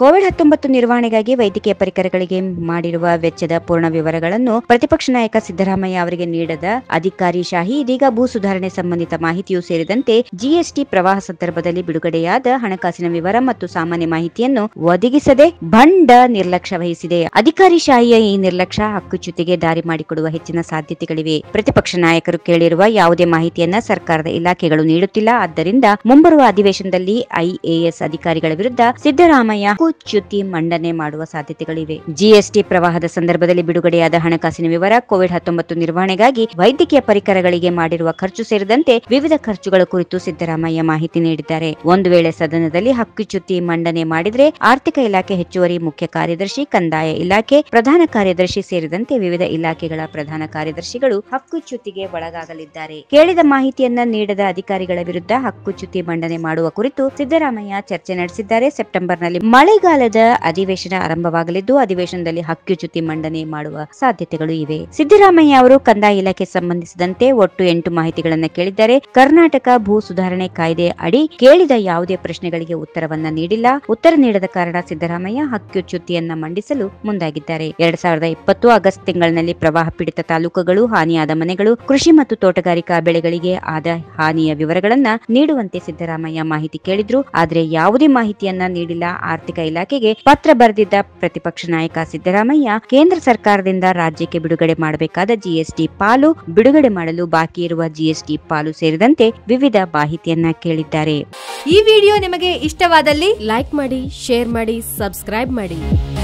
Covid ಹತ್ತೊಂಬತ್ತು ನಿರ್ವಹಣೆಗಾಗಿ ವೈದ್ಯಕೀಯ ಪರಿಕರಗಳಿಗೆ ಮಾಡಿರುವ ವೆಚ್ಚದ ಪೂರ್ಣ ವಿವರಗಳನ್ನು ಪ್ರತಿಪಕ್ಷ ನಾಯಕ ಸಿದ್ದರಾಮಯ್ಯ ಅವರಿಗೆ ನೀಡದ ಅಧಿಕಾರಿ ಶಾಹಿ ಇದೀಗ ಭೂ ಸುಧಾರಣೆ ಸಂಬಂಧಿತ ಮಾಹಿತಿಯೂ ಸೇರಿದಂತೆ ಜಿಎಸ್ಟಿ ಪ್ರವಾಹ ಸಂದರ್ಭದಲ್ಲಿ ಬಿಡುಗಡೆಯಾದ ಹಣಕಾಸಿನ ವಿವರ ಮತ್ತು ಸಾಮಾನ್ಯ ಮಾಹಿತಿಯನ್ನು ಒದಗಿಸದೆ ಭಂಡ ನಿರ್ಲಕ್ಷ್ಯ ವಹಿಸಿದೆ ಅಧಿಕಾರಿ ಶಾಹಿಯ ಈ ನಿರ್ಲಕ್ಷ್ಯ ಹಕ್ಕುಚ್ಯುತಿಗೆ ದಾರಿ ಮಾಡಿಕೊಡುವ ಹೆಚ್ಚಿನ ಸಾಧ್ಯತೆಗಳಿವೆ ಪ್ರತಿಪಕ್ಷ ನಾಯಕರು ಕೇಳಿರುವ ಯಾವುದೇ ಮಾಹಿತಿಯನ್ನ ಸರ್ಕಾರದ ಇಲಾಖೆಗಳು ನೀಡುತ್ತಿಲ್ಲ ಆದ್ದರಿಂದ ಮುಂಬರುವ ಅಧಿವೇಶನದಲ್ಲಿ ಐಎಎಸ್ ಅಧಿಕಾರಿಗಳ ವಿರುದ್ಧ ಸಿದ್ದರಾಮಯ್ಯ ಹಕ್ಕುಚ್ಯುತಿ ಮಂಡನೆ ಮಾಡುವ ಸಾಧ್ಯತೆಗಳಿವೆ ಜಿಎಸ್ಟಿ ಪ್ರವಾಹದ ಸಂದರ್ಭದಲ್ಲಿ ಬಿಡುಗಡೆಯಾದ ಹಣಕಾಸಿನ ವಿವರ ಕೋವಿಡ್ ಹತ್ತೊಂಬತ್ತು ನಿರ್ವಹಣೆಗಾಗಿ ವೈದ್ಯಕೀಯ ಪರಿಕರಗಳಿಗೆ ಮಾಡಿರುವ ಖರ್ಚು ಸೇರಿದಂತೆ ವಿವಿಧ ಖರ್ಚುಗಳ ಕುರಿತು ಸಿದ್ದರಾಮಯ್ಯ ಮಾಹಿತಿ ನೀಡಿದ್ದಾರೆ ಒಂದು ವೇಳೆ ಸದನದಲ್ಲಿ ಹಕ್ಕುಚ್ಯುತಿ ಮಂಡನೆ ಮಾಡಿದ್ರೆ ಆರ್ಥಿಕ ಇಲಾಖೆ ಹೆಚ್ಚುವರಿ ಮುಖ್ಯ ಕಾರ್ಯದರ್ಶಿ ಕಂದಾಯ ಇಲಾಖೆ ಪ್ರಧಾನ ಕಾರ್ಯದರ್ಶಿ ಸೇರಿದಂತೆ ವಿವಿಧ ಇಲಾಖೆಗಳ ಪ್ರಧಾನ ಕಾರ್ಯದರ್ಶಿಗಳು ಹಕ್ಕುಚ್ಯುತಿಗೆ ಒಳಗಾಗಲಿದ್ದಾರೆ ಕೇಳಿದ ಮಾಹಿತಿಯನ್ನ ನೀಡದ ಅಧಿಕಾರಿಗಳ ವಿರುದ್ಧ ಹಕ್ಕುಚ್ಯುತಿ ಮಂಡನೆ ಮಾಡುವ ಕುರಿತು ಸಿದ್ದರಾಮಯ್ಯ ಚರ್ಚೆ ನಡೆಸಿದ್ದಾರೆ ಸೆಪ್ಟೆಂಬರ್ನಲ್ಲಿ ಮಳೆಗಾಲದ ಅಧಿವೇಶನ ಆರಂಭವಾಗಲಿದ್ದು ಅಧಿವೇಶನದಲ್ಲಿ ಹಕ್ಕುಚ್ಯುತಿ ಮಂಡನೆ ಮಾಡುವ ಸಾಧ್ಯತೆಗಳು ಇವೆ ಸಿದ್ದರಾಮಯ್ಯ ಅವರು ಕಂದಾಯ ಇಲಾಖೆ ಸಂಬಂಧಿಸಿದಂತೆ ಒಟ್ಟು ಎಂಟು ಮಾಹಿತಿಗಳನ್ನ ಕೇಳಿದ್ದಾರೆ ಕರ್ನಾಟಕ ಭೂ ಸುಧಾರಣೆ ಕಾಯ್ದೆ ಅಡಿ ಕೇಳಿದ ಯಾವುದೇ ಪ್ರಶ್ನೆಗಳಿಗೆ ಉತ್ತರವನ್ನ ನೀಡಿಲ್ಲ ಉತ್ತರ ನೀಡದ ಕಾರಣ ಸಿದ್ದರಾಮಯ್ಯ ಹಕ್ಕುಚ್ಯುತಿಯನ್ನ ಮಂಡಿಸಲು ಮುಂದಾಗಿದ್ದಾರೆ ಎರಡ್ ಸಾವಿರದ ಇಪ್ಪತ್ತು ಆಗಸ್ಟ್ ತಿಂಗಳಿನಲ್ಲಿ ಪ್ರವಾಹ ಪೀಡಿತ ತಾಲೂಕುಗಳು ಹಾನಿಯಾದ ಮನೆಗಳು ಕೃಷಿ ಮತ್ತು ತೋಟಗಾರಿಕಾ ಬೆಳೆಗಳಿಗೆ ಆದ ಹಾನಿಯ ವಿವರಗಳನ್ನ ನೀಡುವಂತೆ ಸಿದ್ದರಾಮಯ್ಯ ಮಾಹಿತಿ ಕೇಳಿದ್ರು ಆದ್ರೆ ಯಾವುದೇ ಮಾಹಿತಿಯನ್ನ ನೀಡಿಲ್ಲ ಆರ್ಥಿಕ ಇಲಾಖೆಗೆ ಪತ್ರ ಬರೆದಿದ್ದ ಪ್ರತಿಪಕ್ಷ ನಾಯಕ ಸಿದ್ದರಾಮಯ್ಯ ಕೇಂದ್ರ ಸರ್ಕಾರದಿಂದ ರಾಜ್ಯಕ್ಕೆ ಬಿಡುಗಡೆ ಮಾಡಬೇಕಾದ ಜಿಎಸ್ಟಿ ಪಾಲು ಬಿಡುಗಡೆ ಮಾಡಲು ಬಾಕಿ ಇರುವ ಜಿಎಸ್ಟಿ ಪಾಲು ಸೇರಿದಂತೆ ವಿವಿಧ ಮಾಹಿತಿಯನ್ನ ಕೇಳಿದ್ದಾರೆ ಈ ವಿಡಿಯೋ ನಿಮಗೆ ಇಷ್ಟವಾದಲ್ಲಿ ಲೈಕ್ ಮಾಡಿ ಶೇರ್ ಮಾಡಿ ಸಬ್ಸ್ಕ್ರೈಬ್ ಮಾಡಿ